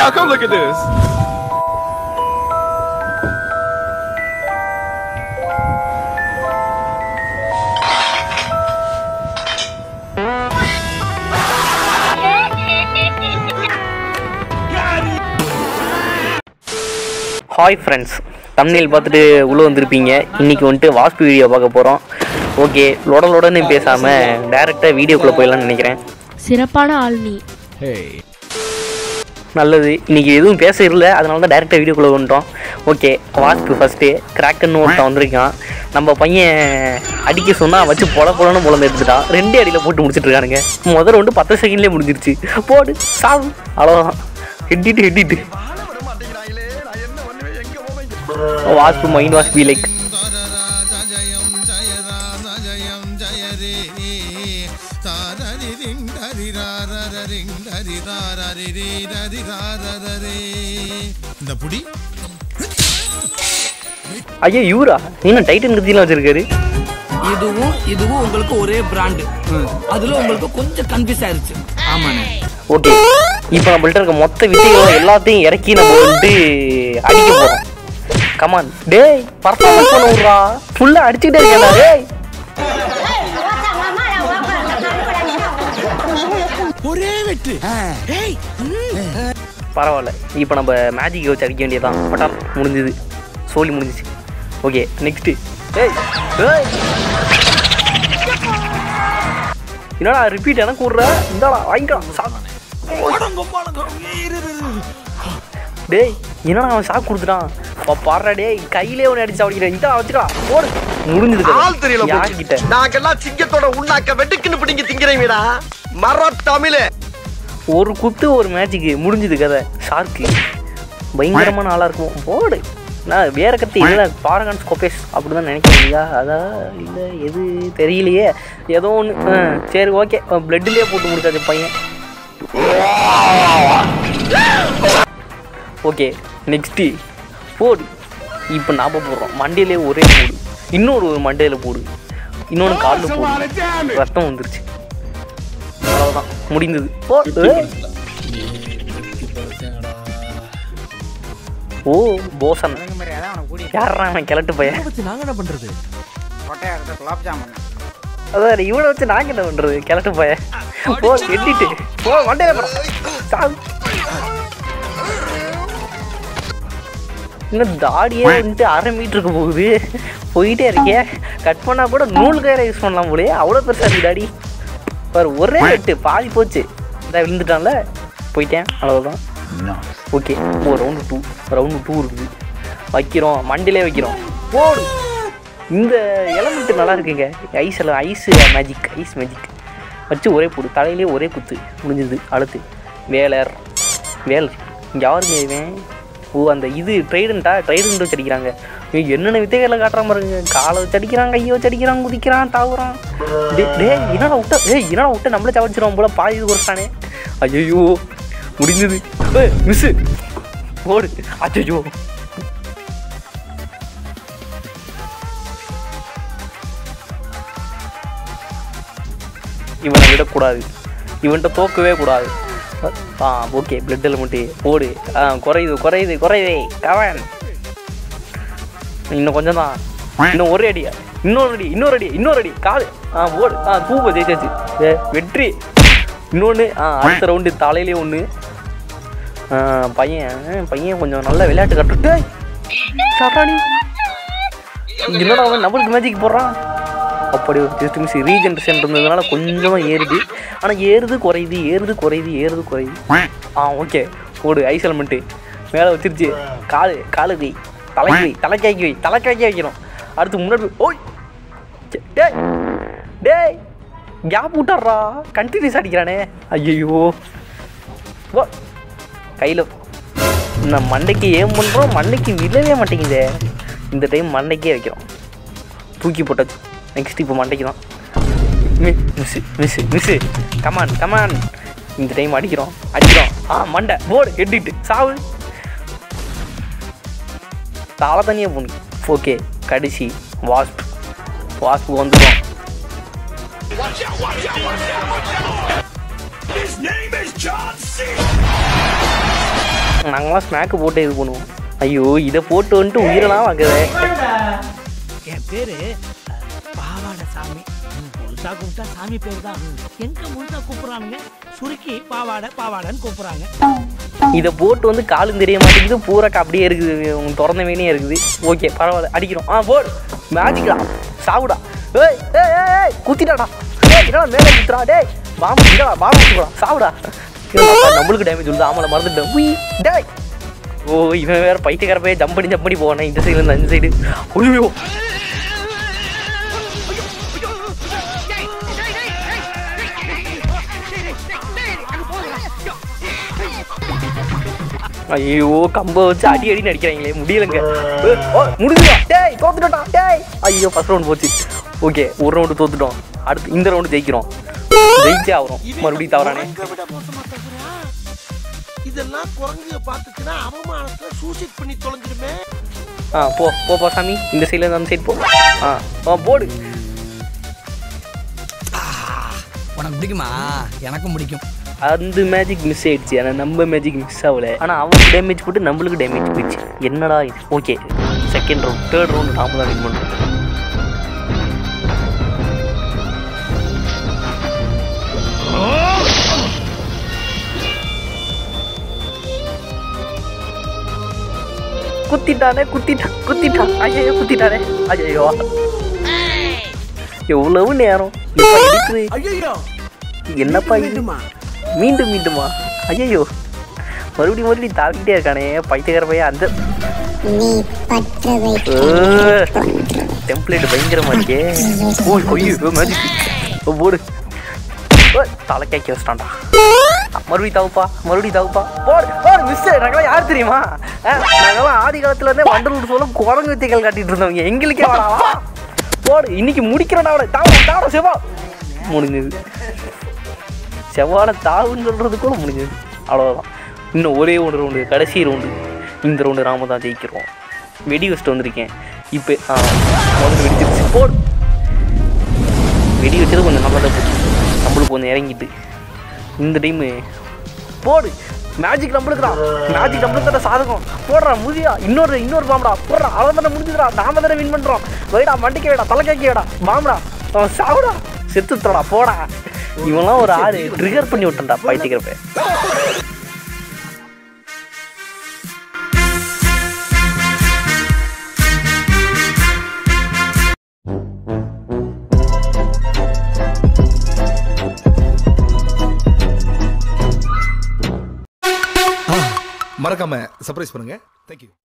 y'all, come look at this. Hi friends தமிழில் பார்த்துட்டு உள்ளே வந்திருப்பீங்க இன்றைக்கி வந்துட்டு வாஸ்து வீடியோ பார்க்க போகிறோம் ஓகே லொடலொடன்னு பேசாமல் டேரெக்டாக வீடியோக்குள்ளே போயிடலாம்னு நினைக்கிறேன் சிறப்பான ஆள் நீ நல்லது இன்றைக்கி எதுவும் பேச இல்லை அதனால தான் டேரெக்டாக வீடியோக்குள்ளே வந்துட்டோம் ஓகே வாஸ்து ஃபஸ்ட்டு கிராக்குன்னு ஒருத்தன் வந்திருக்கான் நம்ம பையன் அடிக்க சொன்னால் வச்சு பொல பொலன்னு பொழந்து எடுத்துட்டான் ரெண்டே அடியில் போட்டு முடிச்சிட்டு இருக்கானுங்க முதல்ல வந்து பத்து செகண்ட்லேயே முடிஞ்சிருச்சு போடு சாவு அவ்வளோதான் ஹெட்டிட்டு ஹெட்டிட்டு வாஸ்து மைண்ட் வாஸ் பி லைக் இந்த புடி ஐயோ இவரா இன்னும் டைட்டன் கத்திலாம் வச்சிருக்காரு இதுவும் இதுவும் உங்களுக்கு ஒரே பிராண்டு அதுல உங்களுக்கு கொஞ்சம் கன்ஃபியூஸ் ஆயிருச்சு ஆமாண்ணே ஓகே இப்போ நம்மள்ட்ட இருக்க மொத்த வித்தைகளும் எல்லாத்தையும் இறக்கி நம்ம வந்துட்டு அடிக்க போறோம் கமான் டேய் பர்ஃபார்மன்ஸ் பண்ண விட்றா ஃபுல்லாக அடிச்சுக்கிட்டே இருக்கேன் டேய் ஒரே வெட்டு ஏய் பரவாயில்ல இப்போ நம்ம மேஜிக் வச்சு அடிக்க வேண்டியதான் பட்டார் முடிஞ்சுது சோலி முடிஞ்சிச்சு ஓகே நெக்ஸ்ட்டு ஏய் ஏய் என்னடா ரிப்பீட் எனக்கு விட்ற இந்தாடா வாங்கிக்கலாம் சா டேய் என்னடா அவன் ஷாக் கொடுத்துட்டான் அப்பா பாடுறா டேய் கையிலே ஒன்று அடிச்சு அப்படிக்கிறேன் இதான் வச்சுக்கலாம் போடு முடிஞ்சது கதை. ஆள் தெரியல யார்கிட்ட நாங்கெல்லாம் சிங்கத்தோட உண்ணாக்க வெட்டுக்குன்னு பிடிங்க திங்கிறீங்கடா மர தமிழே ஒரு குத்து ஒரு மேட்சுக்கு முடிஞ்சுது கதை ஷார்க்கு பயங்கரமான ஆளாக இருக்கும் போடு நான் வேற கத்தி இல்லை பாரகான் ஸ்கோபேஸ் அப்படி தான் நினைக்கிறீங்களா அதான் இல்லை எது தெரியலையே ஏதோ ஒன்று சரி ஓகே பிளட்லேயே போட்டு முடிச்சாது பையன் ஓகே நெக்ஸ்ட்டு போடு இப்போ நாம போடுறோம் மண்டையிலே ஒரே போடு இன்னொரு ஒரு மண்டையில் போடு இன்னொன்று காலில் போடு ரத்தம் வந்துருச்சு அவ்வளோதான் முடிந்தது போடு ஓ போசன் யாரா அவன் கிளட்டு பையன் நாங்க என்ன பண்றது அதான் இவனை வச்சு நாங்க என்ன பண்றது கிளட்டு பையன் போ எட்டிட்டு போ மண்டையில போடா சாவு இன்னும் தாடியே வந்துட்டு அரை மீட்டருக்கு போகுது போயிட்டே இருக்கே கட் பண்ணா கூட நூல் கயிறை யூஸ் பண்ணலாம் போலயே அவ்வளோ பெருசா இருக்கு தாடி பாரு ஒரே வெட்டு பாதி போச்சு இந்த விழுந்துட்டான்ல போயிட்டேன் அவ்வளவுதான் okay oh round two round two இருக்குது வைக்கிறோம் மண்டிலே வைக்கிறோம் போடு இந்த எலமெண்ட் நல்லா இருக்குங்க ஐஸ் எல்லாம் ஐஸ் மேஜிக் ஐஸ் மேஜிக் வச்சு ஒரே போடு தலையிலே ஒரே குத்து முடிஞ்சது அடுத்து வேலர் வேலர் இங்கே யாருங்க இவன் ஓ அந்த இது ட்ரைடன்ட்டா ட்ரைடன்ட் வச்சு அடிக்கிறாங்க இவன் என்னென்ன வித்தைகளை காட்டுறான் பாருங்க காலை வச்சு அடிக்கிறான் கையை வச்சு அடிக்கிறான் குதிக்கிறான் தாவுறான் டே டேய் என்னடா விட்ட ஏய் என்னடா விட்ட நம்மளே சவச்சிருவோம் போல பாதி இது குறைச்சானே ஐயோ முடிஞ்சது ஏய் மிஸ்ஸு ஓடு அச்சோ இவனை விடக்கூடாது இவன்கிட்ட தோக்கவே கூடாது ஆ ஓகே பிளட் எலிமெண்ட்டு ஓடு ஆ குறையுது குறையுது குறையுதே கவன் இன்னும் கொஞ்சம் தான் இன்னும் ஒரு அடியா இன்னொரு அடி இன்னொரு அடி இன்னொரு அடி காலு ஆ ஓடு ஆ தூப்ப ஜெயிச்சாச்சு ஏ வெற்றி இன்னொன்று ஆ அடுத்த ரவுண்டு தலையிலே ஒன்று பையன் பையன் கொஞ்சம் நல்ல விளையாட்டு கட்டுட்டு சட்டாடி என்னடா அவன் நம்மளுக்கு மேஜிக் போடுறான் அப்படி ஒரு ஜஸ்ட் மிஸ் ரீஜென்ரேஷன் இருந்ததுனால கொஞ்சமாக ஏறுது ஆனால் ஏறுது குறையுது ஏறுது குறையுது ஏறுது குறையுது ஆ ஓகே ஓடு ஐஸ் எலமெண்ட்டு மேலே வச்சிருச்சு காலு காலு வை தலைக்கு வை தலைக்காக்கி வை தலைக்காக்கி வைக்கணும் அடுத்து முன்னாடி போய், ஓய் சே- டேய் டேய் கேப் விட்டாடுறா கண்டினியூஸ் அடிக்கிறானே ஐயோ ஓ கையில் நான் மண்டைக்கு ஏம் பண்ணுறோம் மண்டைக்கு விழவே மாட்டேங்குதே இந்த டைம் மண்டைக்கே வைக்கிறோம் தூக்கி போட்டாச்சு நெக்ஸ்ட் இப்போ மண்டைக்கு தான் miss miss miss come on come on இந்த டைம் அடிக்கிறோம் அடிக்கிறோம் ஆ மண்டை போடு எட்டிட்டு சாவு தாள தனியாக போகணும் ஓகே கடைசி வாஸ்ப் வாஸ்ப் வந்துடும் நாங்களாம் ஸ்நாக்கு போட்டு இது பண்ணுவோம் ஐயோ இதை போட்டு வந்துட்டு உயிரெல்லாம் வாங்குதே என் பேரு அஹ், பாவாட சாமி முழுசா கூப்பிட்டா சாமி பேர் தான் எங்க முழுசா கூப்பிடுறானுங்க சுருக்கி பாவாடை பாவாடைன்னு கூப்பிடுறாங்க இதை போட்டு வந்து காலும் தெரிய மாட்டேங்குது பூராக்க அப்படியே இருக்குது உங்க திறந்த வேணியே இருக்குது ஓகே பரவாயில்ல அடிக்கிறோம் ஆ போடு மேஜிக்கா சாவுடா ஏய் ஏய் ஏய், ஏய் குத்திட்டாடா ஏய் என்னடா மேலே குத்துறா டேய் பாம்பு இல்லடா பாம்பு குத்துறா சாவுடா என்னடா, நம்மளுக்கு டேமேஜ் வந்து ஆமால மறந்துட்டேன் உய் டேய் ஓ இவன் வேற பைத்தியக்கார போய் ஜம்ப் பண்ணி ஜம்ப் பண்ணி போவானே இந்த சைடுல இருந்து அந்த சைடு ஐயோ ஐயோ கம்ப வச்சு அடி அடி அடிக்கிறாங்களே முடியலங்க ஏய், ஓ முடிஞ்சுடா டேய் தோத்துட்டா டேய் ஐயோ ஃபர்ஸ்ட் ரவுண்ட் போச்சு ஓகே ஒரு ரவுண்டு தோத்துட்டோம் அடுத்து இந்த ரவுண்டு ஜெயிக்கிறோம் ஜெயிச்சே ஆகிறோம் மறுபடியும் தவறானே இதெல்லாம் குரங்கு பார்த்துச்சுன்னா அவமானத்துல சூசைட் பண்ணி தொலைஞ்சிடுமே ஆ போ போ போ சாமி இந்த சைடில் அந்த சைடு போ ஆ ஆ போடு உனக்கு பிடிக்குமா எனக்கும் பிடிக்கும் அந்த மேஜிக் மிஸ் ஆயிடுச்சு ஆனால் நம்ம மேஜிக் மிஸ் ஆகல ஆனால் அவனுக்கு டேமேஜ் போட்டு நம்மளுக்கு டேமேஜ் போயிடுச்சு என்னடா இது okay second round third round நாம தான் வின் பண்ணுறோம் குத்திட்டானே குத்திட்டான் குத்திட்டான் ஐயோ குத்திட்டானே ஐயோ எவ்வளவு நேரம் இப்ப எடுக்குது ஐயோ என்னப்பா இது மீண்டும் மீண்டுமா ஐயோ மறுபடியும் மறுபடியும் தாக்கிட்டே இருக்கானே பைத்தியக்கார பையன் அந்த நீ பற்ற வைக்க டெம்ப்ளேட் பயங்கரமா இருக்கே ஓ ஐயோ மேஜிக் ஓ போடு ஓ, தலை கேட்க வச்சிட்டான்டா மறுபடியும் தவுப்பா மறுபடியும் தவுப்பா போடு போடு மிஸ் நாங்களாம் யார் தெரியுமா ஆ, நாங்களாம் ஆதி காலத்துல இருந்தே வண்டலூர் சொல்ல குரங்கு வித்தைகள் காட்டிட்டு இருந்தவங்க எங்களுக்கே வாடாவா போடு இன்னைக்கு முடிக்கிறேன் அவளை தாவட தாவட செவ்வா முடிஞ்சது செவ்வாழை தாவுன்னு சொல்கிறதுக்குள்ள முடிஞ்சது அவ்வளோதான் இன்னும் ஒரே ஒரு ரவுண்டு கடைசி ரவுண்டு இந்த ரவுண்டு நாம தான் ஜெயிக்கிறோம் வெடி வச்சுட்டு வந்திருக்கேன் இப்போ ஆ முதல்ல வெடிச்சிருச்சு போடு வெடி வச்சது கொஞ்சம் நல்லா தான் போச்சு நம்மளுக்கு கொஞ்சம் இறங்கிட்டு இந்த டைமு போடு மேஜிக் நம்மளுக்கு தான் மேஜிக் நம்மளுக்கு தான் சாதகம் போடுறா முதியா இன்னொரு இன்னொரு பாம்புடா போடுறா அவன் தானே முடிஞ்சுதுடா நாம தானே வின் பண்ணுறோம் வைடா மண்டிக்க வைடா தலைக்காக்கி வைடா பாம்புடா அவன் சாவுடா செத்துத்துறடா போடா இவன்லாம் ஒரு ஆறு ட்ரிகர் பண்ணி விட்டா பைத்திக்கிறப்ப மறக்காம சர்ப்ரைஸ் பண்ணுங்க தேங்க்யூ